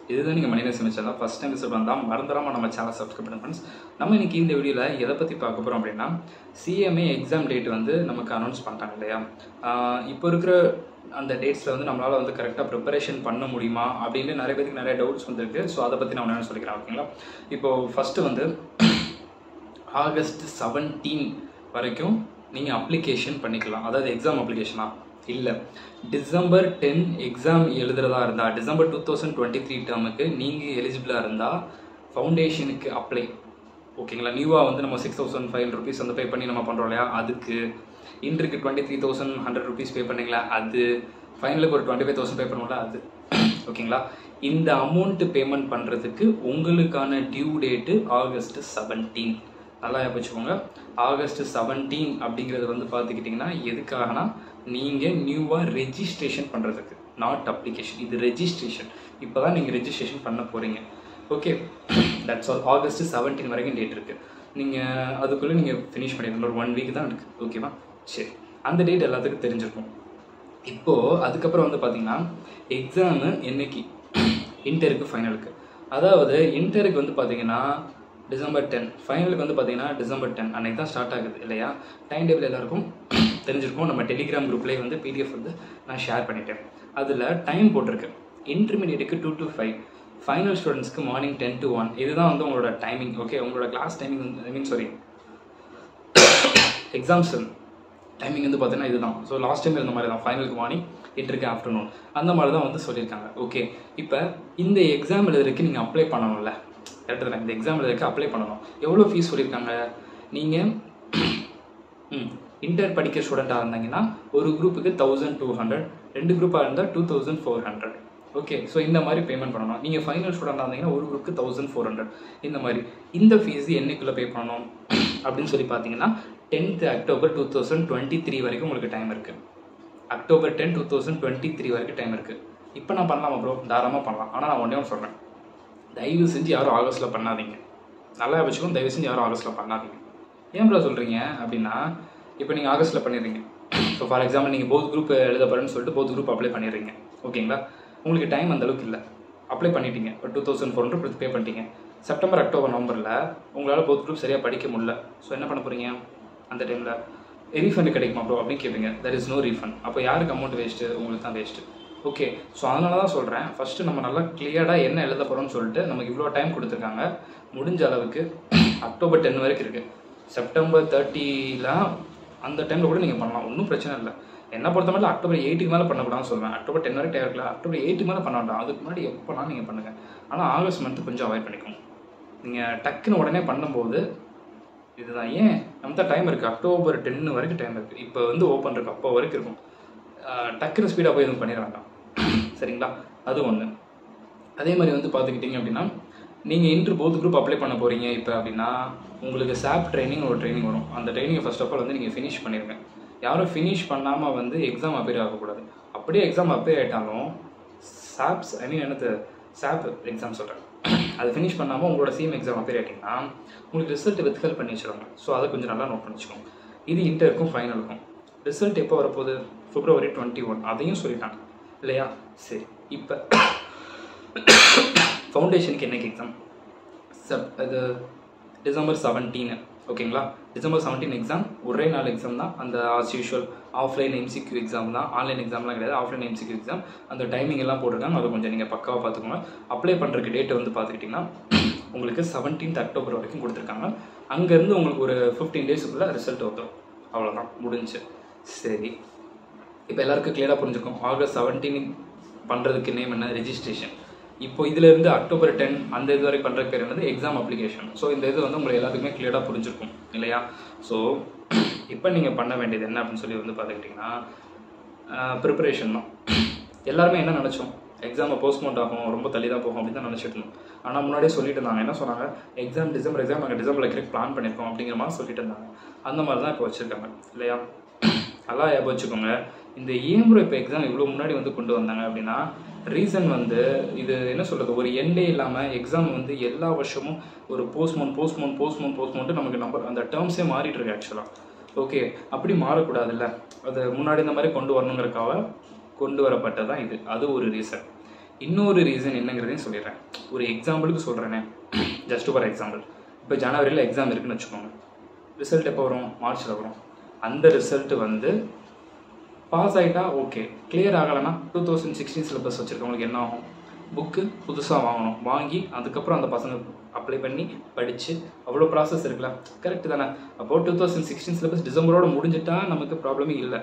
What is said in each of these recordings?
இதுதான் நீங்கள் மணிநேரம் சமைச்சதா ஃபஸ்ட் டைம் விசிட் வந்தால் மறந்துடாமல் நம்ம சேனல் சப்ஸ்கிரைப் பண்ணுங்க ஃப்ரெண்ட்ஸ் நம்ம இன்னைக்கு இந்த வீடியோவில் எதை பற்றி பார்க்க போகிறோம் அப்படின்னா சிஎம்ஏ எக்ஸாம் டேட் வந்து நமக்கு அனௌன்ஸ் பண்ணிட்டாங்க இல்லையா ஆஹ் இப்போ இருக்கிற அந்த டேட்ஸில் வந்து நம்மளால் வந்து கரெக்டாக ப்ரிப்பரேஷன் பண்ண முடியுமா அப்படின்னு நிறைய பேருக்கு நிறைய டவுட்ஸ் வந்திருக்கு ஸோ அதை பற்றி நான் என்ன சொல்லிக்கிறேன் ஓகேங்களா இப்போது ஃபஸ்ட்டு வந்து ஆகஸ்ட் செவன்டீன் வரைக்கும் நீங்கள் அப்ளிகேஷன் பண்ணிக்கலாம் அதாவது எக்ஸாம் அப்ளிகேஷனா இல்லை டிசம்பர் டென் எக்ஸாம் எழுதுறதா இருந்தால் December two thousand twenty three டேர்முக்கு நீங்கள் எலிஜிபிளாக இருந்தால் ஃபவுண்டேஷனுக்கு அப்ளை ஓகேங்களா நியூவாக வந்து நம்ம six thousand five hundred rupees வந்து பே பண்ணி நம்ம பண்ணுறோம் இல்லையா அதுக்கு இன்ட்ருக்கு twenty three thousand hundred rupees pay பண்ணீங்களா அது ஃபைனலுக்கு ஒரு டுவெண்ட்டி ஃபைவ் தௌசண்ட் பே பண்ணுவோம்ல அது ஓகேங்களா இந்த அமௌண்ட் பேமெண்ட் பண்ணுறதுக்கு உங்களுக்கான டியூ டேட்டு ஆகஸ்ட் செவன்டீன் நல்லா ஞாபகம் வச்சுக்கோங்க ஆகஸ்ட் செவன்டீன் அப்படிங்கிறது வந்து பார்த்துக்கிட்டிங்கன்னா எதுக்காகனா நீங்கள் நியூவாக ரெஜிஸ்ட்ரேஷன் பண்ணுறதுக்கு நாட் அப்ளிகேஷன் இது ரெஜிஸ்ட்ரேஷன் இப்போ தான் நீங்கள் ரெஜிஸ்ட்ரேஷன் பண்ண போகிறீங்க okay that's all August seventeen வரைக்கும் டேட் இருக்குது நீங்கள் அதுக்குள்ளே நீங்கள் ஃபினிஷ் பண்ணிடணும் ஒரு ஒன் வீக் தான் இருக்குது ஓகேவா சரி அந்த டேட் எல்லாத்துக்கும் தெரிஞ்சிருக்கும் இப்போது அதுக்கப்புறம் வந்து பார்த்தீங்கன்னா எக்ஸாமு என்னைக்கு இன்டருக்கு ஃபைனலுக்கு அதாவது இன்டருக்கு வந்து பார்த்தீங்கன்னா டிசம்பர் டென் ஃபைனலுக்கு வந்து பார்த்தீங்கன்னா டிசம்பர் டென் அன்னைக்கு தான் ஸ்டார்ட் ஆகுது இல்லையா டைம் டேபிள் எல்லாருக்கும் தெரிஞ்சிருக்கும் நம்ம டெலிகிராம் குரூப்லேயே வந்து பிடிஎஃப் வந்து நான் ஷேர் பண்ணிட்டேன் அதில் டைம் போட்டிருக்கு இன்டர்மீடியட்டுக்கு டூ டு ஃபைவ் ஃபைனல் ஸ்டூடெண்ட்ஸ்க்கு மார்னிங் டென் டு ஒன் இதுதான் வந்து உங்களோட டைமிங் ஓகே உங்களோட class timing I mean sorry exams timing வந்து பார்த்தீங்கன்னா இதுதான் ஸோ லாஸ்ட் டைம் இருந்த மாதிரி தான் ஃபைனலுக்கு மார்னிங் இன்டருக்கு ஆஃப்டர்நூன் அந்த மாதிரி தான் வந்து சொல்லியிருக்காங்க ஓகே இப்போ இந்த எக்ஸாம் எழுதுறதுக்கு நீங்கள் அப்ளை பண்ணணும்ல கரெக்டு தானே இந்த எக்ஸாம் எழுதுறதுக்கு அப்ளை பண்ணணும் எவ்வளோ ஃபீஸ் சொல்லியிருக்காங்க நீங்கள் ம் இன்டர் படிக்கிற ஸ்டூடெண்ட்டாக இருந்தாங்கன்னா ஒரு குரூப்புக்கு தௌசண்ட் டூ ஹண்ட்ரட் ரெண்டு குரூப்பாக இருந்தால் two thousand four hundred okay so இந்த மாதிரி பேமெண்ட் பண்ணணும் நீங்கள் ஃபைனல் ஸ்டூடெண்டாக இருந்தீங்கன்னா ஒரு குரூப்புக்கு தௌசண்ட் ஃபோர் ஹண்ட்ரட் இந்த மாதிரி இந்த ஃபீஸ் என்னைக்குள்ளே பே பண்ணணும் அப்படின்னு சொல்லி பார்த்தீங்கன்னா tenth October two thousand twenty three வரைக்கும் உங்களுக்கு டைம் இருக்குது October ten two thousand twenty three வரைக்கும் டைம் இருக்குது இப்போ நான் பண்ணலாமா ப்ரோ தாராளமாக பண்ணலாம் ஆனால் நான் ஒன்றே ஒன்று சொல்கிறேன் தயவு செஞ்சு யாரும் ஆகஸ்ட்டில் பண்ணாதீங்க நல்லா வச்சுக்கோங்க தயவு செஞ்சு யாரும் ஆகஸ்ட்டில் பண்ணாதீங்க ஏன் ப்ரோ சொல்கிறீங்க அப்படின்னா இப்போ நீங்கள் ஆகஸ்ட்டில் பண்ணிடுறீங்க ஸோ ஃபார் எக்ஸாம்பிள் நீங்கள் போத் குரூப் எழுத போகிறேன்னு சொல்லிட்டு போத் குரூப் அப்ளை பண்ணிடுறீங்க ஓகேங்களா உங்களுக்கு டைம் அந்த அளவுக்கு இல்லை அப்ளை பண்ணிட்டீங்க ஒரு two thousand four hundred pay பண்ணிட்டீங்க செப்டம்பர் அக்டோபர் நவம்பரில் உங்களால் போத் குரூப் சரியாக படிக்க முடியல ஸோ என்ன பண்ண போகிறீங்க அந்த டைமில் ரீஃபண்ட் கிடைக்குமா ப்ரோ அப்படின்னு கேட்பீங்க தர் இஸ் நோ ரீஃபண்ட் அப்போ யாருக்கு அமௌண்ட் வேஸ்ட்டு உங்களுக்கு தான் வேஸ்ட்டு ஓகே ஸோ அதனால தான் சொல்கிறேன் ஃபஸ்ட்டு நம்ம நல்லா கிளியர்டாக என்ன எழுத போகிறோம்னு சொல்லிட்டு நமக்கு இவ்வளோ டைம் கொடுத்துருக்காங்க முடிஞ்ச அளவுக்கு அக்டோபர் டென் வரைக்கும் இருக்குது செப்டம்பர் தேர்ட்டிலாம் அந்த டைமில் கூட நீங்கள் பண்ணலாம் ஒன்றும் பிரச்சனை இல்லை என்ன பொறுத்த மட்டும் அக்டோபர் எயிட்டுக்கு மேலே பண்ணக்கூடாதுன்னு சொல்லுவேன் அக்டோபர் டென் வரைக்கும் டைம் இருக்கலாம் அக்டோபர் எயிட்டுக்கு மேலே பண்ண வேண்டாம் அதுக்கு முன்னாடி எப்போனா நீங்கள் பண்ணுங்கள் ஆனால் ஆகஸ்ட் மந்த் கொஞ்சம் அவாய்ட் பண்ணிக்கோங்க நீங்கள் டக்குன்னு உடனே பண்ணும்போது இதுதான் ஏன் நம்ம தான் டைம் இருக்குது அக்டோபர் டென்னு வரைக்கும் டைம் இருக்குது இப்போ வந்து ஓப்பன் இருக்கு அப்போ வரைக்கும் இருக்கும் ஆஹ் டக்குன்னு ஸ்பீடாக போய் எதுவும் பண்ணிட வேண்டாம் சரிங்களா அது ஒன்று அதே மாதிரி வந்து பார்த்துக்கிட்டிங்க அப்படின்னா நீங்கள் இன்ட்ரு போத் குரூப் அப்ளை பண்ண போகிறீங்க இப்போ அப்படின்னா உங்களுக்கு சாப் ட்ரைனிங் ஒரு ட்ரைனிங் வரும் அந்த ட்ரைனிங்கை ஃபர்ஸ்ட் ஆஃப் ஆல் வந்து நீங்கள் ஃபினிஷ் பண்ணிடுங்க யாரும் ஃபினிஷ் பண்ணாமல் வந்து எக்ஸாம் அப்பியர் ஆகக்கூடாது அப்படியே எக்ஸாம் அப்பியர் ஆகிட்டாலும் சாப்ஸ் ஐ மீன் என்னது சாப் எக்ஸாம் சொல்கிறேன் அது ஃபினிஷ் பண்ணாமல் உங்களோட சிஎம் எக்ஸாம் அப்பியர் ஆகிட்டிங்கன்னா உங்களுக்கு ரிசல்ட் வித்கல் பண்ணி வச்சுருவாங்க ஸோ அதை கொஞ்சம் நல்லா நோட் பண்ணி வச்சுக்கோங்க இது இன்டருக்கும் ஃபைனலுக்கும் ரிசல்ட் எப்போ வரப்போகுது பிப்ரவரி டுவெண்ட்டி ஒன் அதையும் சொல்லிட்டாங்க இல்லையா சரி இப்போ ஃபவுண்டேஷனுக்கு என்னைக்கு எக்ஸாம் சப் அது டிசம்பர் செவன்டீன் ஓகேங்களா டிசம்பர் செவன்டீன் எக்ஸாம் ஒரே நாள் எக்ஸாம் தான் அந்த as usual offline MCQ exam தான் ஆன்லைன் எக்ஸாம்லாம் கிடையாது ஆஃப்லைன் எம்சிக்யூ எக்ஸாம் அந்த டைமிங் எல்லாம் போட்டிருக்காங்க அதை கொஞ்சம் நீங்கள் பக்காவாக பார்த்துக்கோங்க அப்ளை பண்ணுறதுக்கு டேட் வந்து பார்த்துக்கிட்டிங்கன்னா உங்களுக்கு செவன்டீன்த் அக்டோபர் வரைக்கும் கொடுத்துருக்காங்க அங்கேருந்து உங்களுக்கு ஒரு ஃபிஃப்டீன் டேஸுக்குள்ளே ரிசல்ட் வந்துடும் அவ்வளோதான் முடிஞ்சு சரி இப்போ எல்லாருக்கும் கிளியராக புரிஞ்சுக்கும் ஆகஸ்ட் செவன்டீன் பண்ணுறதுக்கு நேம் என்ன ரெஜிஸ்ட்ரேஷன் இப்போ இதுல இருந்து அக்டோபர் டென் அந்த இது வரைக்கும் பண்ணுற பேர் என்னது எக்ஸாம் அப்ளிகேஷன் ஸோ இந்த இது வந்து உங்களுக்கு எல்லாத்துக்குமே கிளியராக புரிஞ்சிருக்கும் இல்லையா ஸோ இப்போ நீங்கள் பண்ண வேண்டியது என்ன அப்படின்னு சொல்லி வந்து பார்த்துக்கிட்டிங்கன்னா ப்ரிப்பரேஷன் தான் எல்லாருமே என்ன நினச்சோம் எக்ஸாமை போஸ்ட்மோட் ஆகும் ரொம்ப தள்ளி தான் போகும் அப்படின்னு தான் நினச்சிட்டு இருந்தோம் ஆனால் முன்னாடியே சொல்லிட்டு இருந்தாங்க என்ன சொன்னாங்க எக்ஸாம் டிசம்பர் எக்ஸாம் நாங்கள் டிசம்பரில் வைக்கிறதுக்கு பிளான் பண்ணியிருக்கோம் அப்படிங்கிற மாதிரி சொல்லிட்டு இருந்தாங்க அந்த மாதிரி தான் இப்போ வச்சுருக்காங்க இல்லையா நல்லா ஞாபகம் வச்சுக்கோங்க இந்த ஏம்புரம் இப்போ எக்ஸாம் இவ்வளோ முன்னாடி வந்து கொண்டு வந்தாங்க அப்படின்னா ரீசன் வந்து இது என்ன சொல்கிறது ஒரு எண்டே இல்லாமல் எக்ஸாம் வந்து எல்லா வருஷமும் ஒரு போஸ்ட்மோன் போஸ்ட்மோன் போஸ்ட்மோன் போஸ்ட்மோன்ட்டு நமக்கு நம்பர் அந்த டேர்ம்ஸே மாறிட்டு இருக்கு ஆக்சுவலாக ஓகே அப்படி மாறக்கூடாதுல்ல அது முன்னாடி இந்த மாதிரி கொண்டு வரணுங்கிறக்காக கொண்டு வரப்பட்டதான் இது அது ஒரு ரீசன் இன்னொரு ரீசன் என்னங்கிறதையும் சொல்லிடுறேன் ஒரு எக்ஸாம்பிளுக்கு சொல்கிறேனே ஜஸ்ட் ஃபார் எக்ஸாம்பிள் இப்போ ஜனவரியில் எக்ஸாம் இருக்குன்னு வச்சுக்கோங்க ரிசல்ட் எப்போ வரும் மார்ச்சில் வரும் அந்த ரிசல்ட் வந்து பாஸ் ஆகிட்டா ஓகே கிளியர் ஆகலைன்னா டூ தௌசண்ட் சிக்ஸ்டீன் சிலபஸ் வச்சுருக்கவங்களுக்கு என்ன ஆகும் புக்கு புதுசாக வாங்கணும் வாங்கி அதுக்கப்புறம் அந்த பசங்க அப்ளை பண்ணி படித்து அவ்வளோ ப்ராசஸ் இருக்குல்ல கரெக்ட் தானே அப்போது டூ தௌசண்ட் சிக்ஸ்டீன் சிலபஸ் டிசம்பரோட முடிஞ்சிட்டா நமக்கு ப்ராப்ளமே இல்லை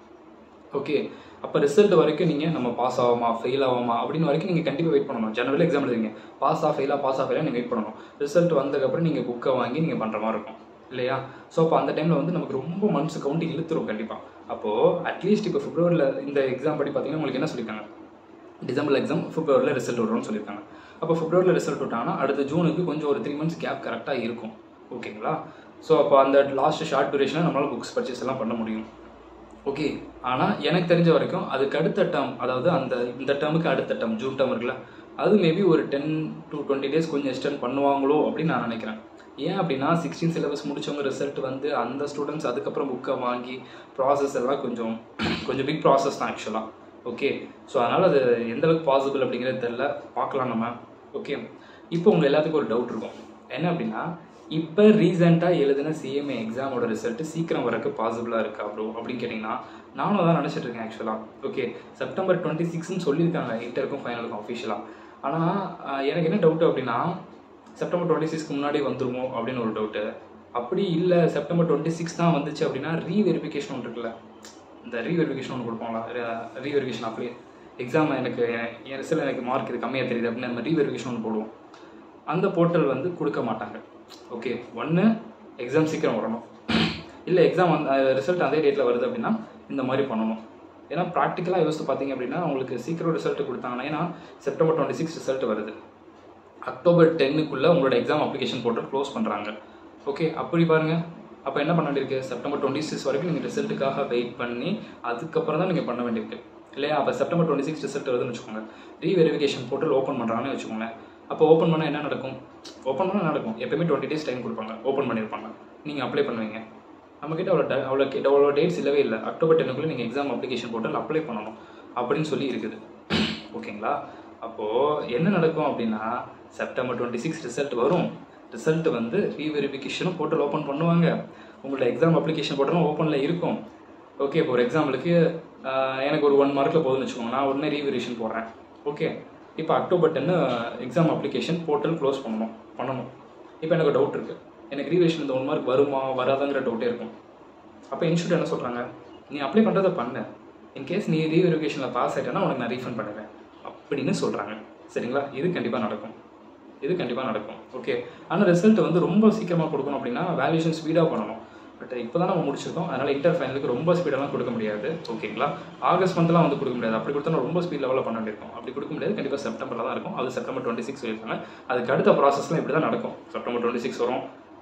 ஓகே அப்போ ரிசல்ட் வரைக்கும் நீங்கள் நம்ம பாஸ் ஆகுமா ஃபெயில் ஆகுமா அப்படின்னு வரைக்கும் நீங்கள் கண்டிப்பாக வெயிட் பண்ணணும் ஜனவரியில் எக்ஸாம் எழுதுங்க பாஸ் ஆ ஃபெயிலாக பாஸ் ஆ ஃபெயிலாக நீங்கள் வெயிட் பண்ணணும் ரிசல்ட் வந்ததுக்கப்புறம் நீங்கள் புக்கை வாங்கி நீங்கள் பண்ணுற மாதிரி இருக்கும் இல்லையா ஸோ அப்போ அந்த டைமில் வந்து நமக்கு ரொம்ப மந்த்ஸ் கவுண்ட் இழுத்துரும் கண்டிப்பாக அப்போது அட்லீஸ்ட் இப்போ பிப்ரவரியில் இந்த எக்ஸாம் படி பார்த்தீங்கன்னா உங்களுக்கு என்ன சொல்லியிருக்காங்க டிசம்பர் எக்ஸாம் பிப்ரவரியில் ரிசல்ட் விடுறோம்னு சொல்லியிருக்காங்க அப்போ பிப்ரவரியில் ரிசல்ட் விட்டாங்கன்னா அடுத்த ஜூனுக்கு கொஞ்சம் ஒரு த்ரீ மந்த்ஸ் கேப் கரெக்டாக இருக்கும் ஓகேங்களா ஸோ அப்போ அந்த லாஸ்ட் ஷார்ட் டியூரேஷனில் நம்மளால் புக்ஸ் பர்ச்சேஸ் எல்லாம் பண்ண முடியும் ஓகே ஆனால் எனக்கு தெரிஞ்ச வரைக்கும் அதுக்கு அடுத்த டேர்ம் அதாவது அந்த இந்த டேர்முக்கு அடுத்த டேர்ம் ஜூன் டேர்ம் இருக்குல்ல அது மேபி ஒரு டென் டு டுவெண்ட்டி டேஸ் கொஞ்சம் எக்ஸ்டெண்ட் பண்ணுவாங்களோ அப்படின்னு நான் நினைக்கிறேன் ஏன் அப்படின்னா சிக்ஸ்டீன் சிலபஸ் முடிச்சவங்க ரிசல்ட் வந்து அந்த ஸ்டூடெண்ட்ஸ் அதுக்கப்புறம் புக்கை வாங்கி ப்ராசஸ் எல்லாம் கொஞ்சம் கொஞ்சம் பிக் ப்ராசஸ் தான் ஆக்சுவலாக ஓகே ஸோ அதனால் அது எந்த அளவுக்கு பாசிபிள் அப்படிங்கிறது தெரில பார்க்கலாம் நம்ம ஓகே இப்போ உங்கள் எல்லாத்துக்கும் ஒரு டவுட் இருக்கும் என்ன அப்படின்னா இப்போ ரீசெண்டாக எழுதின சிஎம்ஏ எக்ஸாமோட ரிசல்ட் சீக்கிரம் வரக்கு பாசிபிளாக இருக்கா ப்ரோ அப்படின்னு கேட்டிங்கன்னா நானும் தான் நினச்சிட்டு இருக்கேன் ஆக்சுவலாக ஓகே செப்டம்பர் டுவெண்ட்டி சிக்ஸ்னு சொல்லியிருக்காங்க இன்டருக்கும் ஃபைனலுக்கும் அஃபிஷியலாக ஆனால் எனக்கு என்ன டவுட் அப்படின்னா செப்டம்பர் டுவெண்ட்டி சிக்ஸ்க்கு முன்னாடி வந்துருமோ அப்படின்னு ஒரு டவுட்டு அப்படி இல்லை செப்டம்பர் டுவெண்ட்டி சிக்ஸ் தான் வந்துச்சு அப்படின்னா ரீவெரிஃபிகேஷன் ஒன்று இருக்குல்ல இந்த ரீவெரிஃபிகேஷன் ஒன்று கொடுப்பாங்களா ரீவெரிஃபிகேஷன் அப்படியே எக்ஸாம் எனக்கு என் ரிசல்ட் எனக்கு மார்க் இது கம்மியாக தெரியுது அப்படின்னு நம்ம ரீவெரிஃபிகேஷன் ஒன்று போடுவோம் அந்த போர்ட்டல் வந்து கொடுக்க மாட்டாங்க ஓகே ஒன்று எக்ஸாம் சீக்கிரம் வரணும் இல்லை எக்ஸாம் வந்து ரிசல்ட் அதே டேட்டில் வருது அப்படின்னா இந்த மாதிரி பண்ணணும் ஏன்னா ப்ராக்டிக்கலாக யோசித்து பார்த்தீங்க அப்படின்னா உங்களுக்கு சீக்கிரம் ரிசல்ட் கொடுத்தாங்கன்னா ஏன்னா செப்டம்பர் டுவெண்ட்டி சிக்ஸ் ரிசல்ட் வருது அக்டோபர் டென்னுக்குள்ளே உங்களோட எக்ஸாம் அப்ளிகேஷன் போர்ட்டல் க்ளோஸ் பண்ணுறாங்க ஓகே அப்படி பாருங்கள் அப்போ என்ன பண்ண வேண்டியிருக்கு செப்டம்பர் டுவெண்ட்டி சிக்ஸ் வரைக்கும் நீங்கள் ரிசல்ட்டுக்காக வெயிட் பண்ணி அதுக்கப்புறம் தான் நீங்கள் பண்ண வேண்டியிருக்கு இல்லையா அப்போ செப்டம்பர் டுவெண்ட்டி சிக்ஸ் ரிசல்ட் வருதுன்னு வச்சுக்கோங்க ரீவெரிஃபிகேஷன் போர்ட்டல் ஓப்பன் பண்ணுறாங்கன்னு வச்சுக்கோங்க அப்போ ஓப்பன் பண்ணால் என்ன நடக்கும் ஓப்பன் பண்ணால் நடக்கும் எப்பயுமே டுவெண்ட்டி டேஸ் டைம் கொடுப்பாங்க ஓப்பன் பண்ணியிருப்பாங்க நீங்கள் அப்ளை பண்ணுவீங்க நம்மக்கிட்ட அவ்வளோ ட அவ்வளோ கிட்ட அவ்வளோ டேட்ஸ் இல்லவே இல்லை அக்டோபர் டென்னுக்குள்ளே நீங்கள் எக்ஸாம் அப்ளிகேஷன் போர்ட்டல் அப்ளை பண்ணணும் அப்படின்னு சொல்லி இருக்குது ஓகேங்களா அப்போது என்ன நடக்கும் அப்படின்னா செப்டம்பர் டுவெண்ட்டி சிக்ஸ் ரிசல்ட் வரும் ரிசல்ட் வந்து ரீவெரிஃபிகேஷனும் போர்ட்டல் ஓப்பன் பண்ணுவாங்க உங்களோட எக்ஸாம் அப்ளிகேஷன் போர்ட்டலும் ஓப்பனில் இருக்கும் ஓகே இப்போ ஒரு எக்ஸாம்பிளுக்கு எனக்கு ஒரு ஒன் மார்க்கில் போதும்னு வச்சுக்கோங்க நான் உடனே ரீவெரிஃபிகேஷன் போடுறேன் ஓகே இப்போ October ten exam application portal close பண்ணணும் பண்ணணும் இப்போ எனக்கு ஒரு டவுட் இருக்குது எனக்கு ரீவேஷன் இந்த ஒன் மார்க் வருமா வராதாங்கிற டவுட்டே இருக்கும் அப்போ இன்ஸ்டியூட் என்ன சொல்கிறாங்க நீ அப்ளை பண்ணுறதை பண்ணு இன்கேஸ் நீ ரீவெரிஃபிகேஷனில் பாஸ் ஆகிட்டேன்னா உனக்கு நான் ரீஃபண்ட் பண்ணுவேன் அப்படின்னு சொல்கிறாங்க சரிங்களா இது கண்டிப்பாக நடக்கும் இது கண்டிப்பாக நடக்கும் ஓகே ஆனால் ரிசல்ட் வந்து ரொம்ப சீக்கிரமாக கொடுக்கணும் அப்படின்னா வேல்யூஷன் ஸ்பீடாக பண்ணணும் பட் இப்போ தான் நம்ம முடிச்சிருக்கோம் அதனால் இன்டர் ஃபைனலுக்கு ரொம்ப ஸ்பீடெல்லாம் கொடுக்க முடியாது ஓகேங்களா ஆகஸ்ட் மந்த்லாம் வந்து கொடுக்க முடியாது அப்படி கொடுத்தா ரொம்ப ஸ்பீட் லெவலில் பண்ண வேண்டியிருக்கும் அப்படி கொடுக்க முடியாது கண்டிப்பாக செப்டம்பரில் தான் இருக்கும் அது செப்டம்பர் டுவெண்ட்டி சிக்ஸ் சொல்லியிருக்காங்க அதுக்கு அடுத்த ப்ராசஸ்லாம் இப்படி தான் நடக்கும் செப்டம்பர் டுவெண்ட்டி சிக்ஸ் வரும்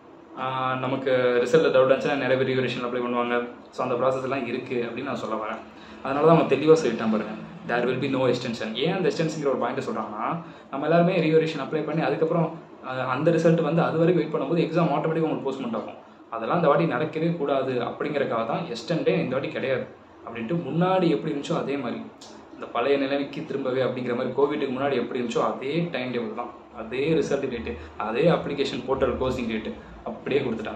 ஆஹ் நமக்கு ரிசல்ட்டில் டவுட் இருந்துச்சுன்னா நிறைய பேர் ரிவரேஷன் அப்ளை பண்ணுவாங்க ஸோ அந்த ப்ராசஸ் எல்லாம் இருக்குது அப்படின்னு நான் சொல்ல வரேன் அதனால தான் அவங்க தெளிவாக சொல்லிட்டான் பாருங்க there will be no extension ஏன் அந்த எக்ஸ்டென்ஷன்ங்கிற ஒரு பாயிண்ட் சொல்கிறாங்கன்னா நம்ம எல்லாருமே ரீவரேஷன் அப்ளை பண்ணி அதுக்கப்புறம் ஆஹ் அந்த ரிசல்ட் வந்து அது வரைக்கும் வெயிட் பண்ணும்போது எக்ஸாம் ஆட்டோமேட்டிக்காக உங்களுக்கு போஸ்ட்மெண்ட் ஆகும் அதெல்லாம் இந்த வாட்டி நடக்கவே கூடாது அப்படிங்கறக்காக தான் எஸ்டென்டே இந்த வாட்டி கிடையாது அப்படின்ட்டு முன்னாடி எப்படி இருந்துச்சோ அதே மாதிரி இந்த பழைய நிலைமைக்கு திரும்பவே அப்படிங்கிற மாதிரி கோவிட்டுக்கு முன்னாடி எப்படி இருந்துச்சோ அதே டைம் டேபிள் தான் அதே ரிசல்ட் டேட்டு அதே அப்ளிகேஷன் போர்ட்டல் க்ளோசிங் டேட்டு அப்படியே கொடுத்துட்டாங்க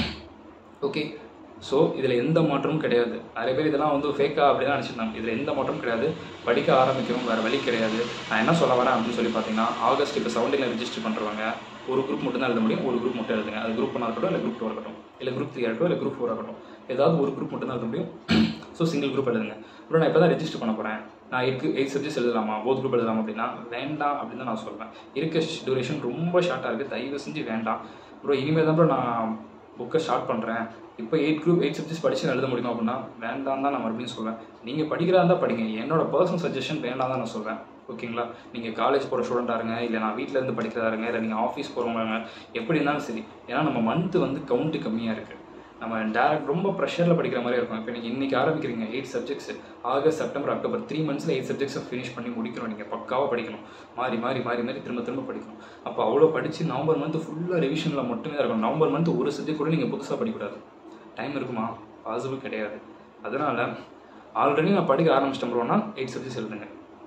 ஓகே ஸோ இதில் எந்த மாற்றமும் கிடையாது நிறைய பேர் இதெல்லாம் வந்து ஃபேக்காக அப்படி தான் நினச்சிருந்தாங்க இதில் எந்த மாற்றமும் கிடையாது படிக்க ஆரம்பிக்கணும் வேறு வழி கிடையாது நான் என்ன சொல்ல வரேன் அப்படின்னு சொல்லி பார்த்தீங்கன்னா ஆகஸ்ட் இப்போ செவன்டீனில் ரிஜிஸ்டர் பண்ணுறவங்க ஒரு குரூப் மட்டும் தான் எழுத முடியும் ஒரு குரூப் மட்டும் எழுதுங்க அது குரூப் ஒன்றா இருக்கட்டும் இல்லை குரூப் டூ இருக்கட்டும் இல்லை குரூப் த்ரீ இருக்கட்டும் இல்லை குரூப் ஃபோர் இருக்கட்டும் ஏதாவது ஒரு குரூப் மட்டும் தான் எழுத முடியும் ஸோ சிங்கிள் குரூப் எழுதுங்க அப்புறம் நான் இப்போ தான் ரெஜிஸ்டர் பண்ண போகிறேன் நான் எயிட் எயிட் சப்ஜெக்ட்ஸ் எழுதலாமா போத் குரூப் எழுதலாமா அப்படின்னா வேண்டாம் அப்படின்னு தான் நான் சொல்வேன் இருக்க டியூரேஷன் ரொம்ப ஷார்ட்டாக இருக்குது தயவு செஞ்சு வேண்டாம் ப்ரோ இனிமேல் தான் bro நான் புக்கை ஸ்டார்ட் பண்ணுறேன் இப்போ எயிட் குரூப் எயிட் சப்ஜெக்ட்ஸ் படிச்சு நான் எழுத முடியுமா அப்படின்னா வேண்டாம் தான் நான் மறுபடியும் சொல்வேன் நீங்கள் படிக்கிறதா இருந்தால் படிங்க என்னோட பர்சனல் சஜஷன் வேண்டாம் தான் நான் சொல்வேன் ஓகேங்களா நீங்கள் காலேஜ் போகிற ஸ்டூடெண்ட்டாக இருங்க இல்லை நான் வீட்டில் இருந்து படிக்கிறதா இருங்க இல்லை நீங்கள் ஆஃபீஸ் போகிறவங்க எப்படி இருந்தாலும் சரி ஏன்னா நம்ம மந்த்து வந்து கவுண்ட்டு கம்மியாக இருக்குது நம்ம டேரக்ட் ரொம்ப ப்ரெஷரில் படிக்கிற மாதிரி இருக்கும் இப்போ நீங்கள் இன்றைக்கி ஆரம்பிக்கிறீங்க eight subjects August September October three மந்த்ஸில் எயிட் சப்ஜெக்ட்ஸை ஃபினிஷ் பண்ணி முடிக்கணும் நீங்கள் பக்காவாக படிக்கணும் மாறி மாறி மாறி மாறி திரும்ப திரும்ப படிக்கணும் அப்போ அவ்வளோ படித்து நவம்பர் மந்த் ஃபுல்லாக ரிவிஷனில் மட்டுமே தான் இருக்கணும் நவம்பர் மந்த் ஒரு சப்ஜெக்ட் கூட நீங்கள் புதுசாக படிக்கக்கூடாது டைம் இருக்குமா பாசிபிள் கிடையாது அதனால் ஆல்ரெடி நான் படிக்க ஆரம்பிச்சிட்டோம்னா எயிட் சப்ஜெக்ட்ஸ் எழுதுங்க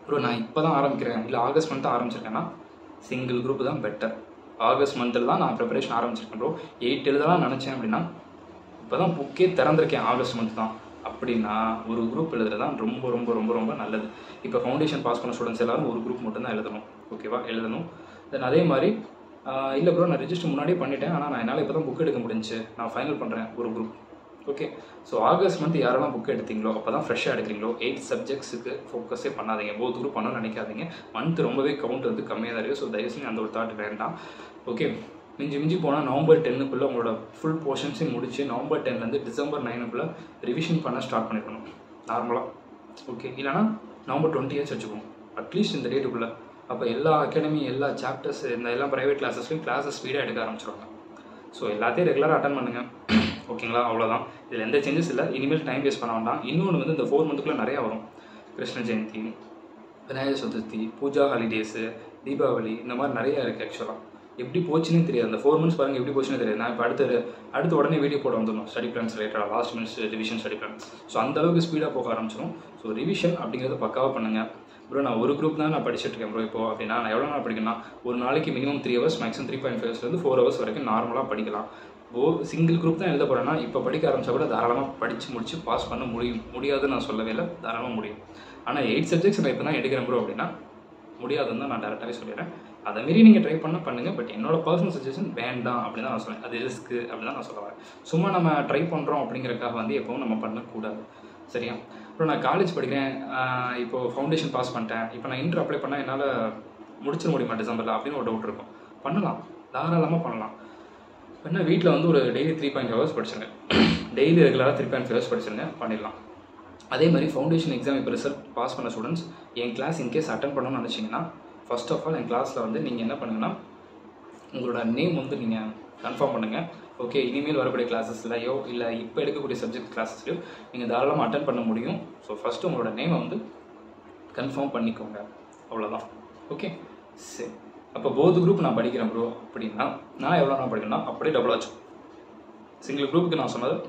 ப்ரோ நான் இப்போ தான் ஆரம்பிக்கிறேன் இல்லை ஆகஸ்ட் மந்த் ஆரம்பிச்சிருக்கேன்னா சிங்கிள் குரூப் தான் பெட்டர் ஆகஸ்ட் மந்தில் தான் நான் ப்ரிப்பரேஷன் ஆரம்பிச்சிருக்கேன் ப்ரோ எயிட் எழுதலாம் நினச்சேன் அப்படின்னா இப்போ தான் புக்கே திறந்திருக்கேன் ஆகஸ்ட் மந்த் தான் அப்படின்னா ஒரு குரூப் எழுதுறது தான் ரொம்ப ரொம்ப ரொம்ப ரொம்ப நல்லது இப்போ ஃபவுண்டேஷன் பாஸ் பண்ண ஸ்டூடெண்ட்ஸ் எல்லாரும் ஒரு குரூப் மட்டும் தான் எழுதணும் ஓகேவா எழுதணும் தென் அதே மாதிரி இல்லை ப்ரோ நான் ரெஜிஸ்டர் முன்னாடியே பண்ணிட்டேன் ஆனால் நான் என்னால் இப்போ தான் புக் எடுக்க முடிஞ்சுச்சு நான் ஃபைனல் பண்ணுறேன் ஒரு group okay so August month யாரெல்லாம் புக் எடுத்தீங்களோ அப்போ தான் ஃப்ரெஷ்ஷாக எடுக்கிறீங்களோ எயிட் சப்ஜெக்ட்ஸுக்கு ஃபோக்கஸே பண்ணாதீங்க போத் குரூப் பண்ணணும்னு நினைக்காதீங்க மந்த் ரொம்பவே கவுண்ட் வந்து கம்மியாக தான் இருக்குது ஸோ தயவுசெய்து அந்த ஒரு தாட் வேண்டாம் ஓகே மிஞ்சி மிஞ்சி போனால் நவம்பர் டென்னுக்குள்ளே உங்களோட ஃபுல் போர்ஷன்ஸையும் முடிச்சு நவம்பர் டென்லேருந்து டிசம்பர் நைனுக்குள்ளே ரிவிஷன் பண்ண ஸ்டார்ட் பண்ணிருக்கணும் நார்மலாக ஓகே இல்லைனா நவம்பர் டுவெண்ட்டி இயர்ஸ் வச்சுக்கோங்க அட்லீஸ்ட் இந்த டேட்டுக்குள்ளே அப்போ எல்லா அகாடமி எல்லா சாப்டர்ஸ் இந்த எல்லா ப்ரைவேட் கிளாஸஸ்லையும் கிளாஸஸ் ஸ்பீடாக எடுக்க ஆரம்பிச்சிருவாங்க ஸோ எல்லாத்தையும் ரெகுலராக அட்டன் பண்ணுங்கள் ஓகேங்களா அவ்வளோதான் இதில் எந்த சேஞ்சஸ் இல்லை இனிமேல் டைம் வேஸ்ட் பண்ண வேண்டாம் இன்னொன்று வந்து இந்த ஃபோர் மந்த்துக்குள்ளே நிறையா வரும் கிருஷ்ண ஜெயந்தி விநாயகர் சதுர்த்தி பூஜா ஹாலிடேஸு தீபாவளி இந்த மாதிரி நிறையா இருக்குது ஆக்சுவலாக எப்படி போச்சுன்னே தெரியாது அந்த ஃபோர் மந்த்ஸ் பாருங்கள் எப்படி போச்சுன்னே தெரியாது நான் இப்போ அடுத்து அடுத்து உடனே வீடியோ போட வந்துடணும் ஸ்டடி பிளான்ஸ் ரிலேட்டடாக last minutes revision study plan so அந்த அளவுக்கு ஸ்பீடாக போக ஆரம்பிச்சிடும் ஸோ ரிவிஷன் அப்படிங்கிறத பக்காவாக பண்ணுங்கள் ப்ரோ நான் ஒரு குரூப் தான் நான் படிச்சுட்டு இருக்கேன் ப்ரோ இப்போ அப்படின்னா நான் எவ்வளோ நாள் படிக்கணும்னா ஒரு நாளைக்கு minimum three hours maximum three point ஃபைவ்ஸ்லேருந்து ஃபோர் ஹவர்ஸ் வரைக்கும் நார்மலாக படிக்கலாம் ஓ சிங்கிள் குரூப் தான் எழுத போகிறேன்னா இப்போ படிக்க ஆரம்பிச்சா கூட தாராளமாக படித்து முடிச்சு பாஸ் பண்ண முடியும் முடியாதுன்னு நான் சொல்லவே இல்லை தாராளமாக முடியும் ஆனால் எயிட் சப்ஜெக்ட்ஸ் நான் இப்போ தான் எடுக்கிறேன் ப்ரோ அப்படின்னா முடியாதுன்னு தான் நான் டேரெக்டாகவே சொல்லிடுறேன் அதை மாரி நீங்கள் ட்ரை பண்ண பண்ணுங்கள் பட் என்னோட பர்சனல் சஜஷன் வேண்டாம் அப்படின்னு தான் நான் சொல்லுவேன் அது ரிஸ்க்கு அப்படின்னு தான் நான் சொல்ல வரேன் சும்மா நம்ம ட்ரை பண்ணுறோம் அப்படிங்கிறக்காக வந்து எப்பவும் நம்ம பண்ணக்கூடாது சரியா அப்புறம் நான் காலேஜ் படிக்கிறேன் இப்போ ஃபவுண்டேஷன் பாஸ் பண்ணிட்டேன் இப்போ நான் இன்டர் அப்ளை பண்ணால் என்னால் முடிச்சிட முடியுமா டிசம்பரில் அப்படின்னு ஒரு டவுட் இருக்கும் பண்ணலாம் தாராளமாக பண்ணலாம் என்ன வீட்டில் வந்து ஒரு டெய்லி த்ரீ பாயிண்ட் ஹவர்ஸ் படிச்சுங்க டெய்லி ரெகுலராக த்ரீ பாயிண்ட் ஹவர்ஸ் படிச்சுங்க பண்ணிடலாம் அதே மாதிரி ஃபவுண்டேஷன் எக்ஸாம் இப்போ ரிசல்ட் பாஸ் பண்ண ஸ்டூடெண்ட்ஸ் என் கிளாஸ் இன்கேஸ் அட்டன் பண்ணணும்னு நினச்சிங்கன்னா ஃபர்ஸ்ட் ஆஃப் ஆல் என் கிளாஸில் வந்து நீங்கள் என்ன பண்ணுங்கன்னா உங்களோட நேம் வந்து நீங்கள் கன்ஃபார்ம் பண்ணுங்கள் ஓகே இனிமேல் வரக்கூடிய கிளாஸஸ்லையோ இல்லை இப்போ எடுக்கக்கூடிய சப்ஜெக்ட் கிளாஸஸ்லையோ நீங்கள் தாராளமாக அட்டன் பண்ண முடியும் ஸோ ஃபஸ்ட்டு உங்களோட நேமை வந்து கன்ஃபார்ம் பண்ணிக்கோங்க அவ்வளோதான் ஓகே சரி அப்போ போத் குரூப் நான் படிக்கிறேன் ப்ரோ அப்படின்னா நான் எவ்வளோ நான் படிக்கணும்னா அப்படியே டபுளாக வச்சுக்கோங்க சிங்கிள் குரூப்புக்கு நான் சொன்னது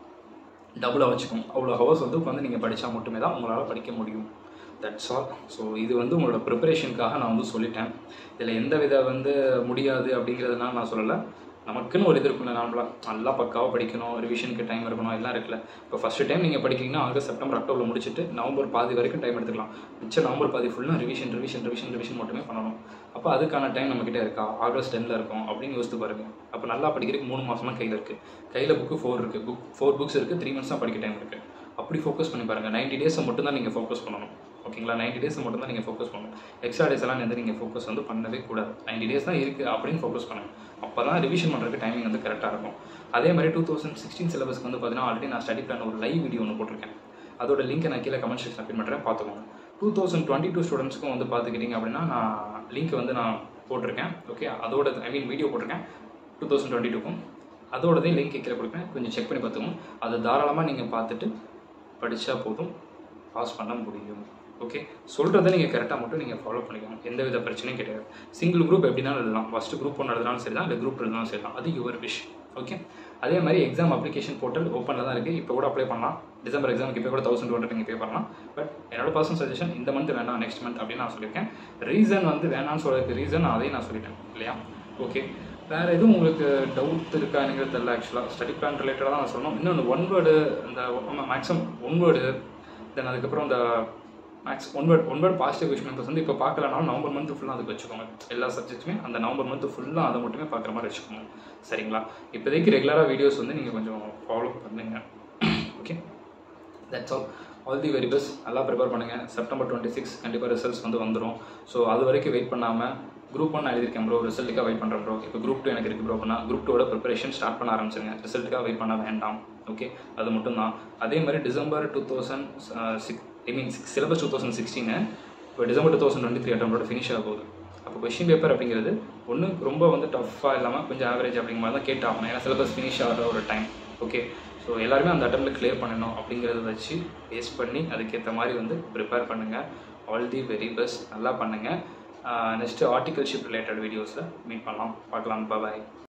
டபுளாக வச்சுக்கோங்க அவ்வளோ ஹவர்ஸ் வந்து உட்காந்து நீங்கள் படித்தா மட்டுமே தான் உங்களால் படிக்க முடியும் தட்ஸ் ஆல் ஸோ இது வந்து உங்களோட ப்ரிப்பரேஷனுக்காக நான் வந்து சொல்லிட்டேன் இதில் எந்த வித வந்து முடியாது அப்படிங்கிறதுனால நான் சொல்லலை நமக்குன்னு ஒரு இது இருக்குல்ல நார்மலாக நல்லா பக்காவாக படிக்கணும் ரிவிஷனுக்கு டைம் இருக்கணும் எல்லாம் இருக்குல்ல இப்போ ஃபஸ்ட்டு டைம் நீங்கள் படிக்கிறீங்கன்னா ஆகஸ்ட் செப்டம்பர் அக்டோபர் முடிச்சுட்டு நவம்பர் பாதி வரைக்கும் டைம் எடுத்துக்கலாம் மிச்சம் நவம்பர் பாதி ஃபுல்லாக ரிவிஷன் ரிவிஷன் ரிவிஷன் ரிவிஷன் மட்டுமே பண்ணணும் அப்போ அதுக்கான டைம் நம்மக்கிட்ட இருக்கா ஆகஸ்ட் டென்னில் இருக்கும் அப்படின்னு யோசித்து பாருங்கள் அப்போ நல்லா படிக்கிறதுக்கு மூணு மாதமாக கையில் இருக்குது கையில் புக்கு ஃபோர் இருக்குது புக் ஃபோர் புக்ஸ் இருக்குது த்ரீ மந்த்ஸ் தான் படிக்க டைம் இருக்குது அப்படி ஃபோக்கஸ் பண்ணி பாருங்கள் நைன்ட்டி டேஸை மட்டும் தான் நீங்கள் ஃபோக்கஸ் பண்ணணும் ஓகேங்களா நைன்ட்டி டேஸ் மட்டும் தான் நீங்கள் ஃபோக்கஸ் பண்ணணும் எக்ஸ்ட்ரா டேஸ் எல்லாம் வந்து நீங்கள் ஃபோக்கஸ் வந்து பண்ணவே கூடாது நைன்ட்டி டேஸ் தான் இருக்குது அப்படின்னு ஃபோக்கஸ் பண்ணுங்கள் அப்போ தான் ரிவிஷன் பண்ணுறதுக்கு டைமிங் வந்து கரெக்டாக இருக்கும் அதே மாதிரி டூ தௌசண்ட் சிக்ஸ்டீன் சிலபஸ்க்கு வந்து பார்த்தீங்கன்னா ஆல்ரெடி நான் ஸ்டடி பிளான் ஒரு லைவ் வீடியோ ஒன்று போட்டிருக்கேன் அதோட லிங்க்கை நான் கீழே கமெண்ட் செக்ஷன் அப்டேட் பண்ணுறேன் பார்த்துக்கோங்க டூ தௌசண்ட் டுவெண்ட்டி டூ ஸ்டூடெண்ட்ஸ்க்கும் வந்து பார்த்துக்கிட்டிங்க அப்படின்னா நான் லிங்க் வந்து நான் போட்டிருக்கேன் ஓகே அதோட ஐ மீன் வீடியோ போட்டிருக்கேன் டூ தௌசண்ட் டுவெண்ட்டி டூக்கும் அதோடதையும் லிங்க் கீழே கொடுப்பேன் கொஞ்சம் செக் பண்ணி பார்த்துக்கோங்க அதை தாராளமாக நீங்கள் பார்த்துட்டு படித்தா போதும் பாஸ் பண்ண முடியும் ஓகே சொல்கிறத நீங்கள் கரெக்டாக மட்டும் நீங்கள் ஃபாலோ பண்ணிக்கோங்க எந்த வித பிரச்சனையும் கிடையாது சிங்கிள் குரூப் எப்படினாலும் எழுதலாம் ஃபஸ்ட்டு குரூப் ஒன்று எழுதினாலும் சரி தான் இல்லை குரூப் எழுதினாலும் சரி தான் அது யுவர் விஷ் ஓகே அதே மாதிரி எக்ஸாம் அப்ளிகேஷன் போர்ட்டல் ஓப்பனில் தான் இருக்குது இப்போ கூட அப்ளை பண்ணலாம் டிசம்பர் எக்ஸாமுக்கு இப்போ கூட தௌசண்ட் டூ ஹண்ட்ரட் நீங்கள் பே பண்ணலாம் பட் என்னோட பர்சனல் சஜஷன் இந்த மந்த் வேணாம் நெக்ஸ்ட் மந்த் அப்படின்னு நான் சொல்லியிருக்கேன் ரீசன் வந்து வேணாம்னு சொல்கிறதுக்கு ரீசன் அதையும் நான் சொல்லிட்டேன் இல்லையா ஓகே வேறு எதுவும் உங்களுக்கு டவுட் இருக்கானுங்கிறது தெரியல ஆக்சுவலாக ஸ்டடி பிளான் ரிலேட்டடாக தான் நான் சொல்லணும் இன்னொன்று ஒன் வேர்டு இந்த மேக்ஸிமம் ஒன் வேர்டு தென் அதுக்கப்புறம் இந்த max one word one word positive question papers வந்து இப்போ பார்க்கலனாலும் நவம்பர் மந்த் ஃபுல்லாக அதுக்கு வச்சுக்கோங்க எல்லா சப்ஜெக்ட்டுமே அந்த நவம்பர் மந்த் ஃபுல்லாக அதை மட்டுமே பார்க்குற மாதிரி வச்சுக்கோங்க சரிங்களா இப்போதைக்கு ரெகுலராக வீடியோஸ் வந்து நீங்கள் கொஞ்சம் ஃபாலோ பண்ணுங்க okay that's all all the very best நல்லா ப்ரிப்பேர் பண்ணுங்கள் செப்டம்பர் டுவெண்ட்டி சிக்ஸ் கண்டிப்பாக ரிசல்ட்ஸ் வந்து வந்துடும் ஸோ அது வரைக்கும் வெயிட் பண்ணாமல் குரூப் ஒன் எழுதியிருக்கேன் ப்ரோ ரிசல்ட்டுக்காக வெயிட் பண்ணுறேன் ப்ரோ இப்போ குரூப் டூ எனக்கு இருக்குது ப்ரோ அப்படின்னா குரூப் டூவோட ப்ரிப்பரேஷன் ஸ்டார்ட் பண்ண ஆரம்பிச்சிருங்க ரிசல்ட்டுக்காக வெயிட் பண்ண வேண்டாம் ஓகே அது மட்டும் தான் அதே மாதிரி December two thousand six I mean six syllabus two thousand சிக்ஸ்டீனு இப்போ December two thousand twenty three அட்டம்போட ஃபினிஷ் ஆக போகுது அப்போ கொஷின் பேப்பர் அப்படிங்கிறது ஒன்று ரொம்ப வந்து டஃப்பாக இல்லாமல் கொஞ்சம் ஆவரேஜ் அப்படிங்கிற மாதிரி தான் கேட்டாகணும் ஏன்னா சிலபஸ் ஃபினிஷ் ஆகிற ஒரு டைம் ஓகே ஸோ எல்லாருமே அந்த அட்டம்ப்டில் கிளியர் பண்ணணும் அப்படிங்கிறத வச்சு பேஸ் பண்ணி அதுக்கேற்ற மாதிரி வந்து ப்ரிப்பேர் பண்ணுங்கள் ஆல் தி வெரி பெஸ்ட் நல்லா பண்ணுங்கள் நெக்ஸ்ட்டு ஆர்டிகல்ஷிப் ரிலேட்டட் வீடியோஸில் மீட் பண்ணலாம் பார்க்கலாம் பாய்